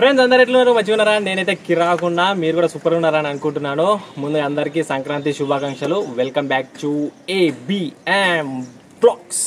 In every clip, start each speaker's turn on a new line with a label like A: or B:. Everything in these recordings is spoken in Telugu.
A: ఫ్రెండ్స్ అందరు ఎట్లున్నారు మంచిగా ఉన్నారా నేనైతే కిరాకున్నా మీరు కూడా సూపర్ ఉన్నారా అని అనుకుంటున్నాను ముందు అందరికీ సంక్రాంతి శుభాకాంక్షలు welcome back to ABM blogs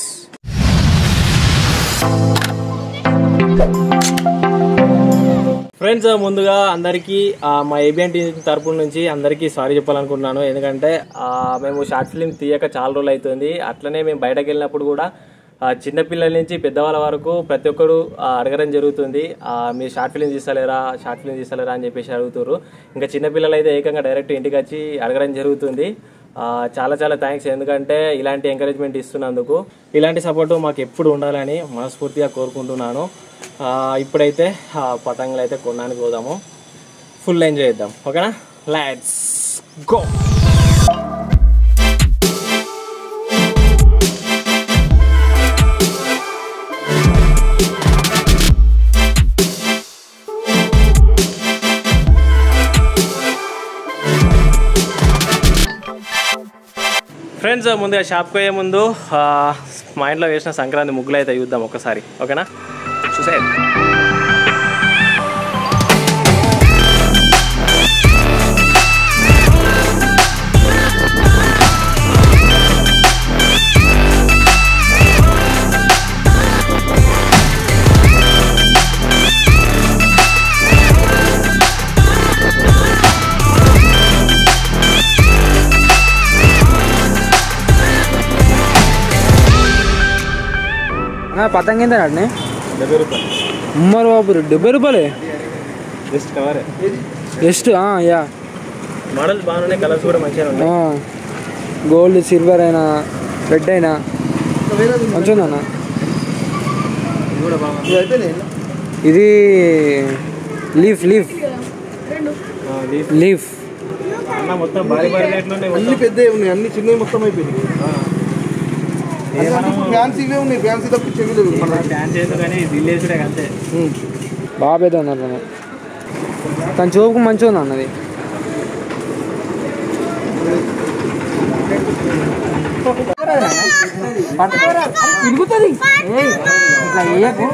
A: friends ముందుగా అందరికీ ఆ, మా ఏబిఎన్ టీం తరపున నుంచి అందరికీ సారీ చెప్పాలనుకుంటున్నాను ఎందుకంటే ఆ, మేము షార్ట్ ఫిల్మ్ తీయక చాలా రోజులు అవుతుంది అట్లనే మేము బయటకు వెళ్ళినప్పుడు కూడా ఆ, చిన్నపిల్లల నుంచి పెద్దవాళ్ళ వరకు ప్రతి ఒక్కరు ఆ, అడగడం జరుగుతుంది ఆ, మీరు షార్ట్ ఫిల్మ్ తీస్తలేరా షార్ట్ ఫిల్మ్ తీస్తలేరా అని చెప్పేసి అడుగుతారు ఇంకా చిన్నపిల్లలు అయితే ఏకంగా డైరెక్ట్ ఇంటికి వచ్చి అడగడం జరుగుతుంది ఆ, చాలా చాలా థ్యాంక్స్ ఎందుకంటే ఇలాంటి ఎంకరేజ్మెంట్ ఇస్తున్నందుకు ఇలాంటి సపోర్టు మాకు ఎప్పుడు ఉండాలని మనస్ఫూర్తిగా కోరుకుంటున్నాను ఆ, ఇప్పుడైతే ఆ, పతంగులు అయితే కొనడానికి పోదాము ఫుల్ ఎంజాయ్ చేద్దాం ఓకేనా లెట్స్ గో ఫ్రెండ్స్ ముందుగా షాప్కి పోయే ముందు ఆ, మా ఇంట్లో వేసిన సంక్రాంతి ముగ్గులు అయితే చూద్దాం ఒకసారి ఓకేనా చూసే
B: అన్న పతంగ ఎంత అట్నే
A: డెబ్బై రూపాయలు
B: ఉమ్మరు బాబు డెబ్బై రూపాయలే
A: జస్ట్ కవరే
B: జస్ట్ యా
A: మోడల్స్ బాగున్నాయి కలర్స్ కూడా మంచిగా ఉన్నాయి
B: గోల్డ్ సిల్వర్ అయినా రెడ్ అయినా మంచిగా ఉందన్న
A: ఇది కూడా బాగుంది
B: ఇది లీఫ్ లీఫ్
A: ఆ, ఇది
B: లీఫ్
A: అన్న మొత్తం భారీ భారీ రేట్లు ఉన్నాయి
C: అన్ని
A: మొత్తం.
C: పెద్దవి ఉన్నాయి అన్ని చిన్నవి మొత్తం అయిపోయినాయి
A: ఆ. ఇది మనం
C: ఫ్యాన్సీ ఇవే ఉన్నాయి ఫ్యాన్సీ తప్ప చెవి లేవు మన
A: డాన్స్ చేద్దాం కానీ దిల్లేసుడే అంతే
B: బాగా పెద్ద ఉన్నారు అన్న కానీ చూపుకు మంచిగా ఉంది అన్నది ఇరుగుతుంది ఇట్లా వేయకు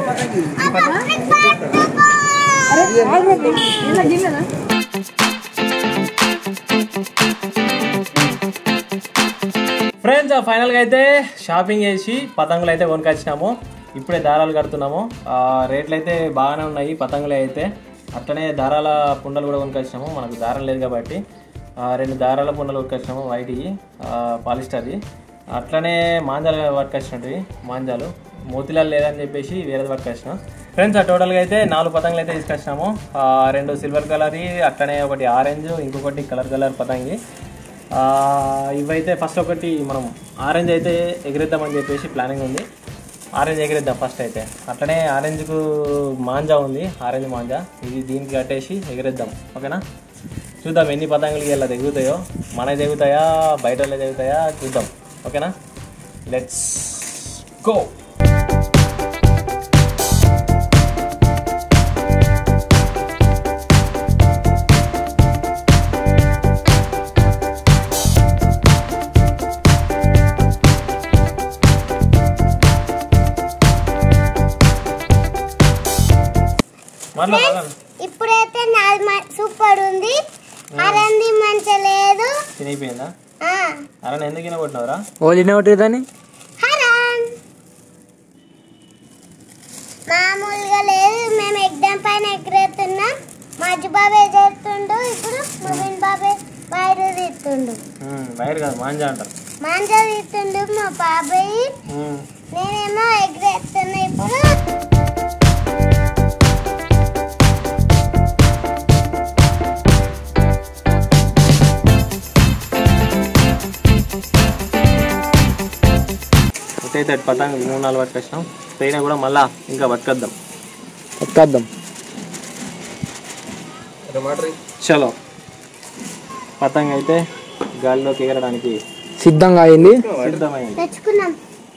A: ఫ్రెండ్స్ ఫైనల్గా అయితే షాపింగ్ చేసి పతంగులు అయితే కొనుకొచ్చినాము ఇప్పుడే దారాలు కడుతున్నాము ఆ, రేట్లు అయితే బాగానే ఉన్నాయి పతంగులు అయితే అట్లనే దారాల పుండలు కూడా కొనుకొచ్చినాము మనకు దారం లేదు కాబట్టి ఆ, రెండు దారాల పుండలు కొనుకొచ్చినాము వైటి పాలిస్టర్ది అట్లనే మాంజాలు పట్టుకొచ్చినవి మాంజాలు మోతిలాలు లేదని చెప్పేసి వేరేది పట్టుకొచ్చినాం ఫ్రెండ్స్ ఆ టోటల్గా అయితే నాలుగు పతంగులు అయితే తీసుకొచ్చినాము ఆ, రెండు సిల్వర్ కలర్ అట్లనే ఒకటి ఆరెంజ్ ఇంకొకటి కలర్ కలర్ పతంగి ఆ, ఇవైతే ఫస్ట్ ఒకటి మనం ఆరెంజ్ అయితే ఎగిరేద్దామని చెప్పేసి ప్లానింగ్ ఉంది ఆరెంజ్ ఎగిరేద్దాం ఫస్ట్ అయితే అట్లనే ఆరెంజ్కు మాంజా ఉంది ఆరెంజ్ మాంజా ఇది దీనికి కట్టేసి ఎగిరేద్దాం ఓకేనా చూద్దాం ఎన్ని పతంగులకి ఇలా తెగుతాయో మన తెగుతాయా బయట వాళ్ళే తెగుతాయా చూద్దాం ఓకేనా లెట్స్ గో మాట్లాడాలి
D: ఇప్పుడైతే నాది మ- సూపర్ ఉంది అరంది మంచి లేదు
A: తినిగిపోయిందా
D: ఆ,
A: అలా ఎందుకు వినబట్టినవరా
B: ఓలిన ఒకటి దాన్ని
D: హరాన్ మామూలుగా లేదు మేము ఎగ్జామ్ పైన ఎగరేస్తున్నాం మజ్జు బాబు ఎగరేస్తుండు ఇప్పుడు ముబిన్ బాబు బయట తీస్తుండు
A: వైర్ కాదు మాంజా అంటారు
D: మంచిగా తీస్తుండు మా బాబాయ్
A: ఉమ్.
D: నేనేమో ఎగరేస్తున్నా ఇప్పుడు
A: అయితే పతంగ మూడు నాలుగు పట్టుకొచ్చినాం పోయినా కూడా మళ్ళా ఇంకా పట్టుకొద్దాం
B: పట్టుకొద్దాం
A: చలో పతంగ అయితే గాలిలోకి ఎగరడానికి
B: సిద్ధంగా అయింది
A: సిద్ధమైంది
D: తెచ్చుకున్నాం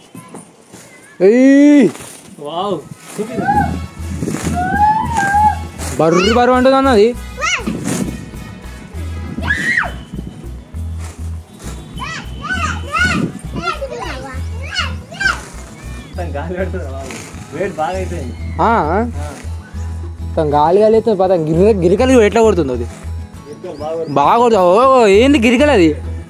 B: ఏయ్
A: వావ్
B: బర్రు బర్రు అంటుంది అన్నది
A: మొత్తం గాలి పెడుతుంది బాబు వేడి బాగా అయిపోయింది
B: ఆ,
A: ఆ.
B: మొత్తం గాలి గాలి అయితే పదం గిరి గిరికలు ఎట్లా కొడుతుంది అది బాగా కొడుతుంది ఓ ఏంది గిరికలు అది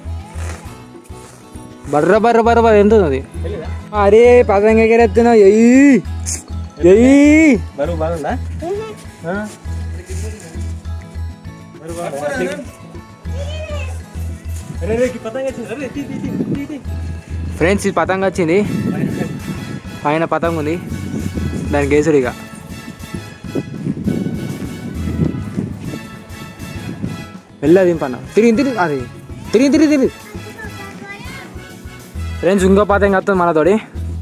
B: బర్ర బర్ర బర్ర బర్ర ఎంత ఉంది అది అరే పతంగ ఎగరెత్తున్నావు ఎయ్యి ఎయ్యి
A: బరువు బాగుందా ఆ? బరువు బాగుందా? అరే, రే, ఈ పతంగ వచ్చింది. అరే, తీ, తీ, తీ, తీ, తీ.
B: ఫ్రెండ్స్ ఇది పతంగ వచ్చింది పైన పతంగ ఉంది దానికి వేసుడు ఇక వెళ్ళా దింపన్న తిరిగి తిరిగి అది తిరిగి తిరిగి తిరిగి ఫ్రెండ్స్ ఇంకో పతంగ వస్తుంది మనతోడి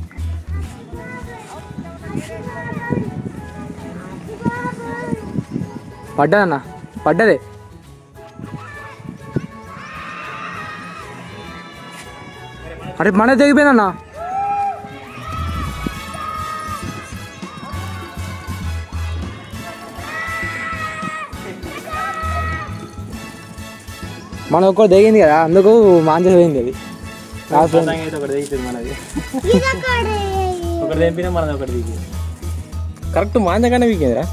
B: పడ్డదన్న పడ్డదే అరే మన తెగిపోయిందన్న మన ఒక్కరు దిగింది కదా అందుకు మాంజ పోయింది అది లాస్ట్
A: పతంగ అయితే ఒకటి దిగుతుంది మనది ఒకటి తెంపినా మనది ఒకటి దిగి కరెక్ట్ మాంజగానే వీకేందిరా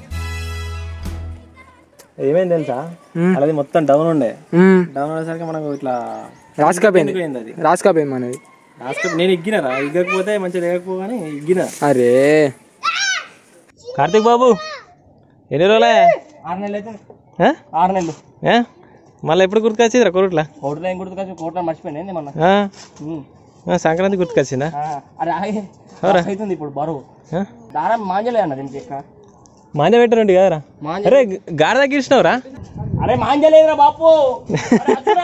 A: ఏమైంది తెలుసా
B: మ్మ్.
A: అలాది మొత్తం డౌన్ ఉండే
B: మ్మ్.
A: డౌన్ అయ్యేసరికి మనకు ఇట్లా
B: రాసుకపోయింది
A: పోయింది అది
B: రాసుకపోయింది మనది
A: లాస్ట్ నేను ఇగ్గినరా ఇగ్గకపోతే మంచిగా దిగకపోగానే ఇగ్గిన
B: అరే
A: కార్తిక్ బాబు ఎన్ని రోజులే
C: ఆరు నెలలు అయితే
A: ఆ?
C: ఆరు నెలలు
A: ఏ? మళ్ళీ ఎప్పుడు గుర్తుకొచ్చిందిరా కొరుట్లా
C: కోటలో ఏం గుర్తుకొచ్చి కోటలో మర్చిపోయింది మొన్న
A: ఆ?
C: ఉమ్.
A: ఆ, సంక్రాంతి గుర్తుకొచ్చిందా
C: ఆ, అరే ఆగే
A: ఎవరా?
C: అవుతుంది ఇప్పుడు బరువు
A: ఆ?
C: దారం మాంజలే అన్న దీనికి ఎక్క
A: మాంజ పెట్టరండి కదరా
C: మాంజ
A: అరే గాడి తగ్గించినావురా
C: అరే మాంజలేదురా బాపు అరే అద్దురా.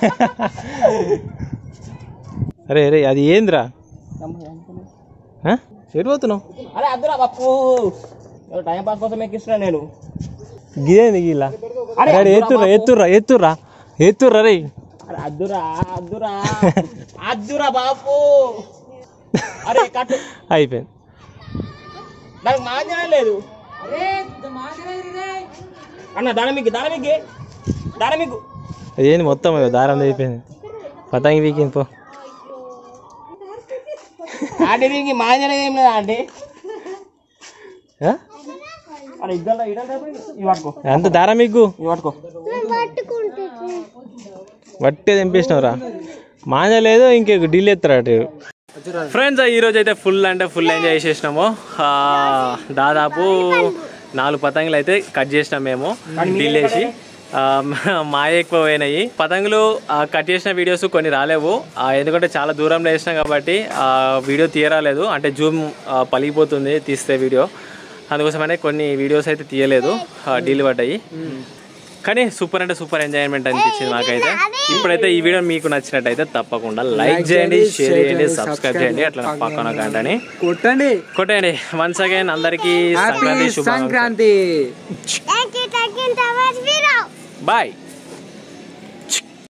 A: అరే అరే అది ఏందిరా ఆ? ఎటు పోతున్నావు
C: అరే అద్దురా బాపు ఏదో టైం పాస్ కోసం ఎక్కిస్తున్నా నేను
A: గిదేంది గీలా
C: అరే
A: అరే ఎత్తుర్రా ఎత్తుర్రా ఎత్తుర్రా ఎత్తుర్రా రే
C: అరే అద్దురా అద్దురా అద్దురా బాపు అరే కట్టు
A: అయిపోయింది
C: నాకు మాంజనే లేదు అన్న దానమిగ్గి దానమిగ్గి దానమిగ్గు
A: అదేంది మొత్తం ఇగో దారం అయిపోయింది పతంగి వీకింది పో
C: ఆంటీ దీనికి మాంజనే ఏం లేదా ఆంటీ
A: ఆ?
C: అరే ఇద్దరు ఇద్దరు ఇవి పట్టుకో
A: అంత దారం మీకు
C: ఇవి పట్టుకో
D: పట్టుకుంటుంది
A: వట్టే తెంపేసినవరా మాంజ లేదు ఇంకే డీల్ ఎత్తారు అటు ఫ్రెండ్స్ ఈ రోజు అయితే ఫుల్ అంటే ఫుల్ ఎంజాయ్ చేసేసినాము ఆ, దాదాపు నాలుగు పతంగులు అయితే కట్ చేసినాం మేము డీల్ వేసి ఆ, మాయ ఎక్కువ పోయినాయి పతంగులు ఆ, కట్ చేసిన వీడియోస్ కొన్ని రాలేవు ఆ, ఎందుకంటే చాలా దూరంలో వేసినాం కాబట్టి ఆ, వీడియో తీయరాలేదు అంటే జూమ్ ఆ, పలిగిపోతుంది తీస్తే వీడియో అందుకోసమనే కొన్ని వీడియోస్ అయితే తీయలేదు ఆ, డీల్ పడ్డాయి కానీ సూపర్ అంటే సూపర్ ఎంజాయ్మెంట్ అనిపించింది నాకైతే ఇప్పుడైతే ఈ వీడియో మీకు నచ్చినట్టయితే తప్పకుండా లైక్ చేయండి షేర్ చేయండి సబ్స్క్రైబ్ చేయండి అట్లా పక్కన గంటని
B: కొట్టండి
A: కొట్టండి వన్స్ అగైన్ అందరికీ సంక్రాంతి
B: హ్యాపీ
A: శుభాకాంక్షలు
B: Sankranti
D: thank you thank you
A: bye